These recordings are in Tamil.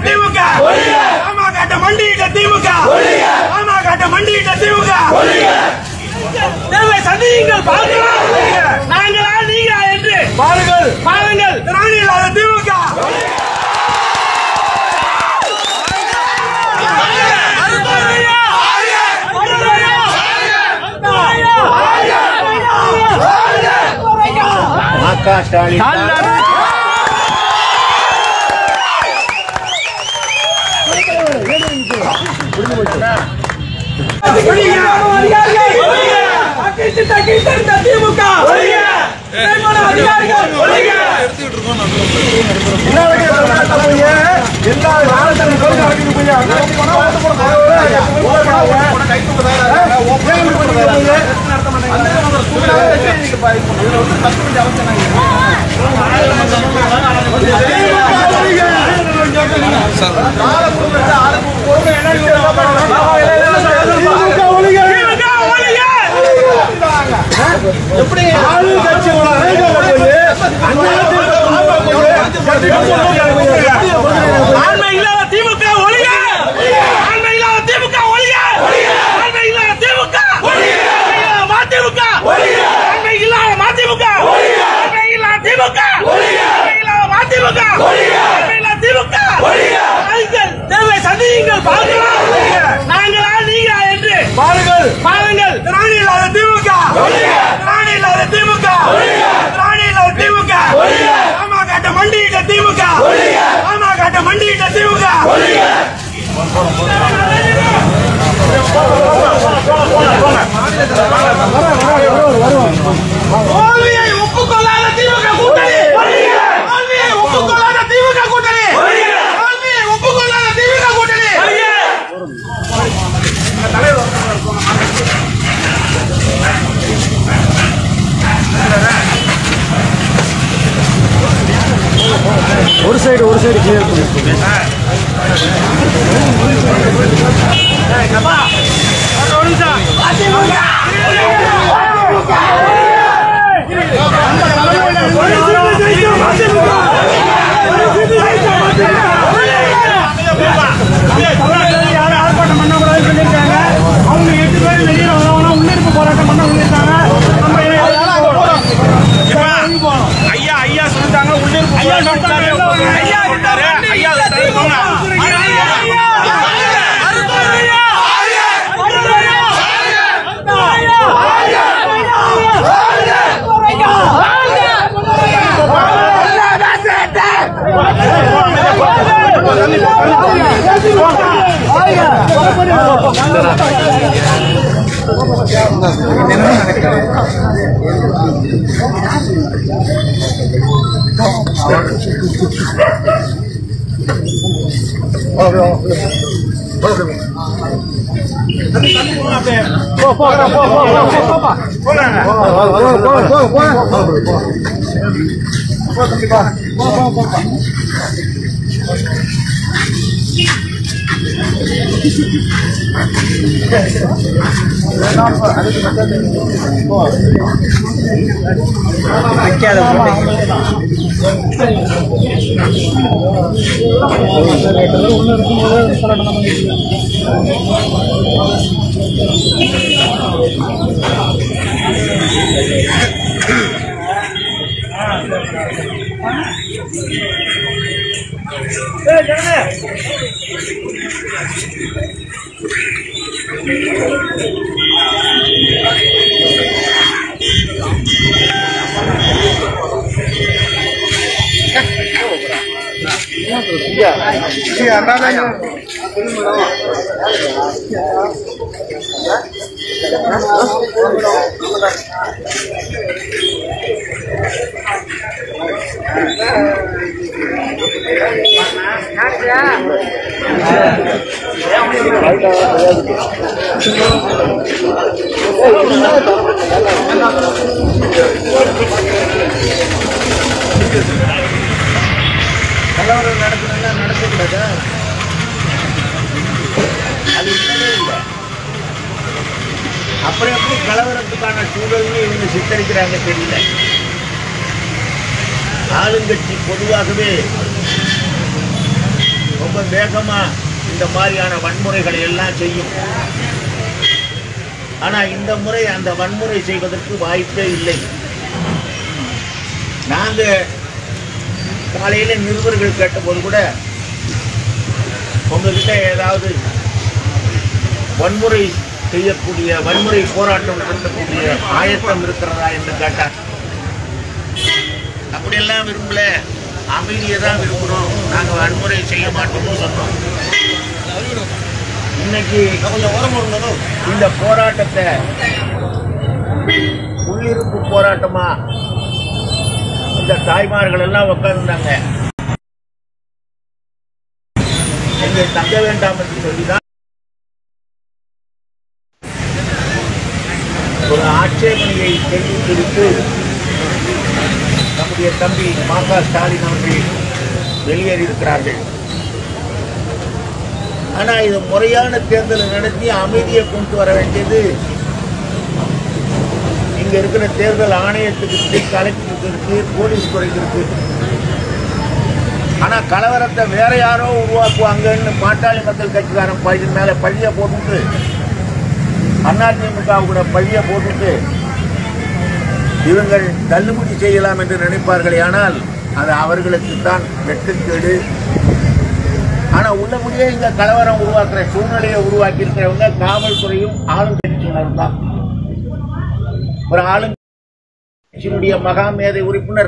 திமுக பாமக மண்டியிட்ட திமுக பாமக மண்டியிட்ட திமுக தேவை சந்தியுங்கள் பார்க்கலாம் நாங்களா நீங்களா என்று பாருங்கள் பாருங்கள் திராணி இல்லாத திமுக திமுக திமுக ஒழிக ஆண்மை இல்லாத திமுக ஒழிக ஆண்மை இல்லாத திமுக ஒழிக ஆண்மை இல்லாத திமுக ஆண்மை இல்லாத மதிமுக ஆண்மை இல்லாத மதிமுக ஆண்மை இல்லாத திமுக ஆண்மை இல்லாத மதிமுக ஆண்மை இல்லாத திமுக ஐங்கள் தேவை சந்தியுங்கள் பார்க்கலாம் நாங்களா நீங்களா என்று பாருங்கள் பாருங்கள் திராணி இல்லாத திமுக திராணி இல்லாத திமுக திராணி இல்லாத திமுக ஆமா காட்ட மண்டியிட்ட திமுக ஆமா காட்ட மண்டியிட்ட திமுக தோல்வியை ஒப்புக்கொள்ளாத திமுக கூட்டணி தோல்வியை ஒப்புக்கொள்ளாத திமுக கூட்டணி தோல்வியை ஒப்புக்கொள்ளாத திமுக கூட்டணி ஒரு சைடு ஒரு சைடு கிளியர் பண்ணி ஆர்ப்பாட்டம் பண்ணக்கூடாதுன்னு சொல்லியிருக்காங்க அவங்க எட்டு பேர் வெளியில வரவங்க முன்னெடுப்பு போராட்டம் பண்ண சொல்லியிருக்காங்க நம்ம ஐயா ஐயா சொல்லிட்டாங்க உள்ளிருப்பு ஐயா சொல்லிட்டாரு ஐயா சொல்லிட்டாரு ஐயா சொல்லிட்டாரு கலவரம் நடக்கணும்னா நடக்கக்கூடாதா அது இல்லவே இல்லை அப்புறம் எப்படி கலவரத்துக்கான சூழல்னு இவங்க சித்தரிக்கிறாங்க தெரியல ஆளுங்கட்சி பொதுவாகவே ரொம்ப ரொம்ப வேகமா இந்த மாதிரியான வன்முறைகளை எல்லாம் செய்யும் ஆனா இந்த முறை அந்த வன்முறை செய்வதற்கு வாய்ப்பே இல்லை நாங்க காலையில நிருபர்கள் கேட்டபோது கூட உங்ககிட்ட ஏதாவது வன்முறை செய்யக்கூடிய வன்முறை போராட்டம் நடத்தக்கூடிய ஆயத்தம் இருக்கிறதா என்று கேட்டார் அப்படியெல்லாம் விரும்பல அமைதியை தான் விரும்புகிறோம் நாங்கள் வன்முறை செய்ய மாட்டோம்னு சொன்னோம் இன்னைக்கு இந்த போராட்டத்தை உள்ளிருப்பு போராட்டமா இந்த தாய்மார்கள் எல்லாம் உட்கார்ந்தாங்க இங்கே தங்க வேண்டாம் என்று சொல்லிதான் ஒரு ஆட்சேபனையை தெரிவித்திருக்கு நம்முடைய தம்பி மா க ஸ்டாலின் அவர்கள் வெளியேறியிருக்கிறார்கள் ஆனா இது முறையான தேர்தலை நடத்தி அமைதியை கொண்டு வர வேண்டியது இங்க இருக்கிற தேர்தல் ஆணையத்துக்கு இருக்கு கலெக்டருக்கு இருக்கு போலீஸ் துறைக்கு இருக்கு ஆனா கலவரத்தை வேற யாரோ உருவாக்குவாங்கன்னு பாட்டாளி மக்கள் கட்சிக்காரன் பழி மேல பழிய போட்டுட்டு அதிமுக கூட பழிய போட்டுட்டு இவங்கள் தள்ளுபடி செய்யலாம் என்று நினைப்பார்களே ஆனால் அது அவர்களுக்கு தான் வெட்டுக்கேடு ஆனா உள்ளபடியே இங்க கலவரம் உருவாக்குற சூழ்நிலையை உருவாக்கி இருக்கிறவங்க காவல்துறையும் ஆளுங்கட்சியினரும் தான் ஒரு ஆளுங்கட்சியினுடைய மகாமேதை உறுப்பினர்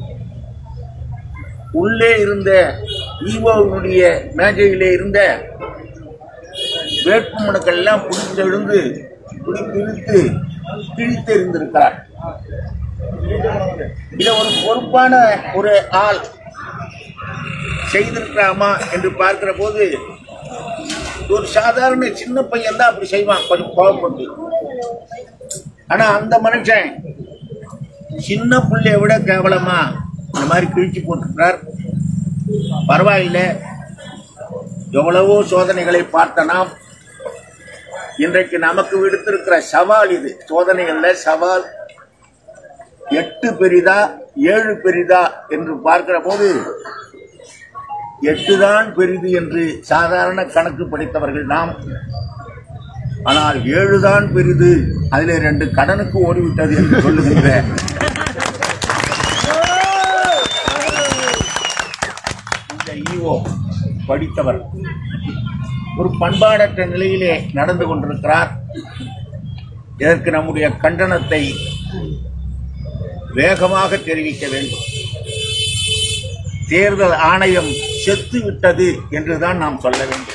உள்ளே இருந்த ஈவோனுடைய மேஜையிலே இருந்த வேட்புமனுக்கள் எல்லாம் பிடித்தெழுந்து பிடித்திருத்து கிழித்தெறிந்திருக்கிறார் இதை ஒரு பொறுப்பான ஒரு ஆள் செய்திருக்கலாமா என்று பார்க்கிற போது ஒரு சாதாரண சின்ன பையன் தான் அப்படி செய்வான் கொஞ்சம் கோபப்பட்டு ஆனா அந்த மனுஷன் சின்ன பிள்ளைய விட கேவலமா இந்த மாதிரி கிழிச்சு போட்டிருக்கிறார் பரவாயில்லை எவ்வளவோ சோதனைகளை பார்த்த நாம் இன்றைக்கு நமக்கு விடுத்திருக்கிற சவால் இது சோதனை அல்ல சவால் எட்டு பெரிதா ஏழு பெரிதா என்று பார்க்கிற போது எட்டு தான் பெரிது என்று சாதாரண கணக்கு படித்தவர்கள் நாம் ஆனால் ஏழுதான் பெரிது அதிலே ரெண்டு கடனுக்கு ஓடிவிட்டது என்று சொல்லுகின்ற இந்த ஈஓ படித்தவர் ஒரு பண்பாடற்ற நிலையிலே நடந்து கொண்டிருக்கிறார் இதற்கு நம்முடைய கண்டனத்தை வேகமாக தெரிவிக்க வேண்டும் தேர்தல் ஆணையம் செத்து விட்டது என்றுதான் நாம் சொல்ல வேண்டும்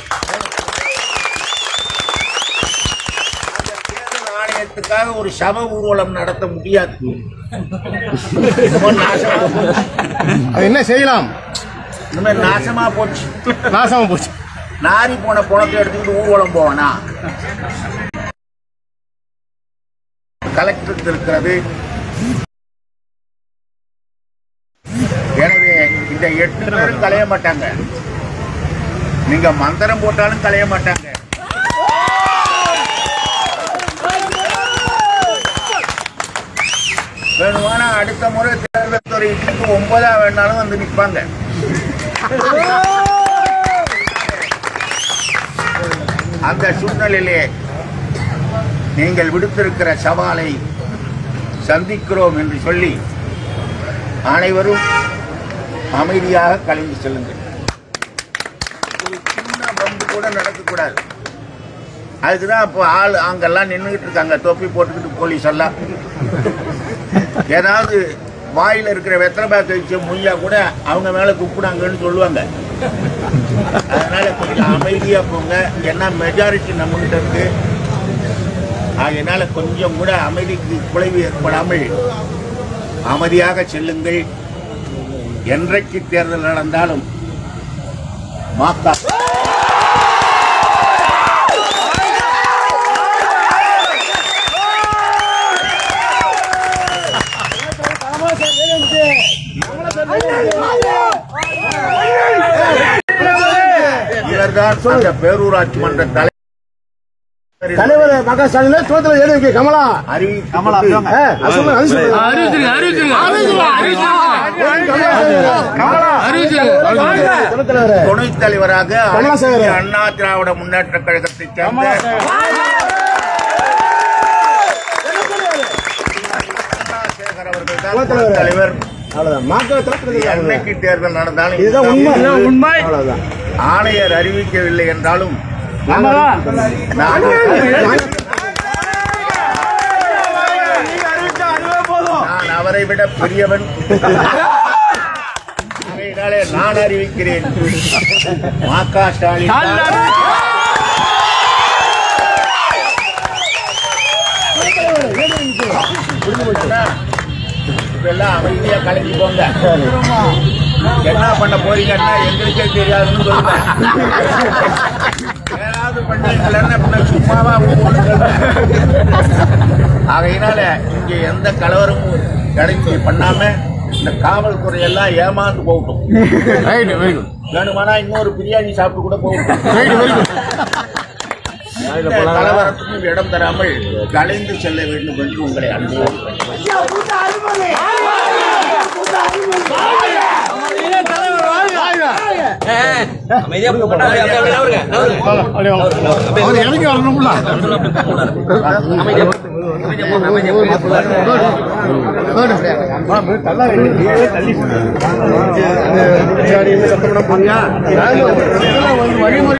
அந்த தேர்தல் ஆணையத்துக்காக ஒரு சம ஊர்வலம் நடத்த முடியாது ரொம்ப நாசமா போச்சு. அது என்ன செய்யலாம் இனிமே நாசமா போச்சு நாசமா போச்சு நாரி போன பணத்தை எடுத்துக்கிட்டு ஊர்வலம் போவனா கலெக்டருக்கு இருக்கிறது எனவே இந்த எட்டு பேரும் களைய மாட்டாங்க நீங்க மந்திரம் போட்டாலும் களைய மாட்டாங்க வேணுமானா அடுத்த முறை தேர்தல் துறைக்கு ஒன்பதா வேணாலும் வந்து நிற்பாங்க அந்த சூழ்நிலையிலே நீங்கள் விடுத்திருக்கிற சவாலை சந்திக்கிறோம் என்று சொல்லி அனைவரும் அமைதியாக கலந்து செல்லுங்கள் ஒரு சின்ன பந்து கூட நடக்கக்கூடாது அதுக்குதான் இப்போ ஆள் அங்கெல்லாம் நின்றுகிட்டு இருக்காங்க தொப்பி போட்டுக்கிட்டு போலீஸ் எல்லாம் ஏதாவது வாயில இருக்கிற வெத்தலை பேக்க வச்சு முய்யா கூட அவங்க மேல குப்பிடாங்கன்னு சொல்லுவாங்க அதனால கொஞ்சம் அமைதியா போங்க ஏன்னா மெஜாரிட்டி நம்மகிட்ட இருக்கு அதனால கொஞ்சம் கூட அமைதிக்கு குலைவு ஏற்படாமல் அமைதியாக செல்லுங்கள் என்றைக்கு தேர்தல் நடந்தாலும் மாக்கா இவர்தான் அந்த பேரூராட்சி மன்ற தலை தலைவர் மக ஸ்டாலின் தோத்துல ஏடிஎம்கே கமலா அறிவி கமலா அப்படிவாங்க. ஏ, அது சொல்லுங்க, அது சொல்லுங்க. அறிவிச்சிருங்க அறிவிச்சிருங்க கமலா அறிவிச்சிருங்க துணைத் தலைவர் துணைத் தலைவராக கமலாசேகர். அனைத்து அண்ணா திராவிட முன்னேற்ற கழகத்தை சேர்ந்த கமலாசேகர் அவர்கள் தான் துணைத் துணைத் தலைவர் அவ்வளவுதான் மக்கள் தோத்துல என்னைக்கு தேர்தல் நடந்தாலும் இதுதான் உண்மை இதுதான் உண்மை அவ்வளவுதான் ஆணையர் அறிவிக்கவில்லை என்றாலும் ஆமாதான். நான் நான் அவரை விட பெரியவன் ஆகையினாலே நான் அறிவிக்கிறேன் மாக்கா ஸ்டாலின் தான் இப்பெல்லாம் அமைதியா கலங்கி போங்க என்ன பண்ண போறீங்கன்னா எங்களுக்கே தெரியாதுன்னு சொல்லுங்க ஏதாவது பண்ணீங்களா பின்ன சும்மாவா ஊருங்க. ஆகையினால இங்க எந்த கலவரமும் கிடைச்சி பண்ணாம இந்த காவல்துறை எல்லாம் ஏமாந்து போகட்டும் ரைட் வெரி குட் வேணுமானா இன்னொரு பிரியாணி சாப்பிட்டு கூட போகட்டும் ரைட் வெரி குட் இந்த கலவரத்துக்கும் இடம் தராமல் கலைந்து செல்ல வேண்டும் என்று உங்களை அன்போடு அவர் இறங்கி வரணும்ல தள்ளி சத்தம் போறியா வழிமுறை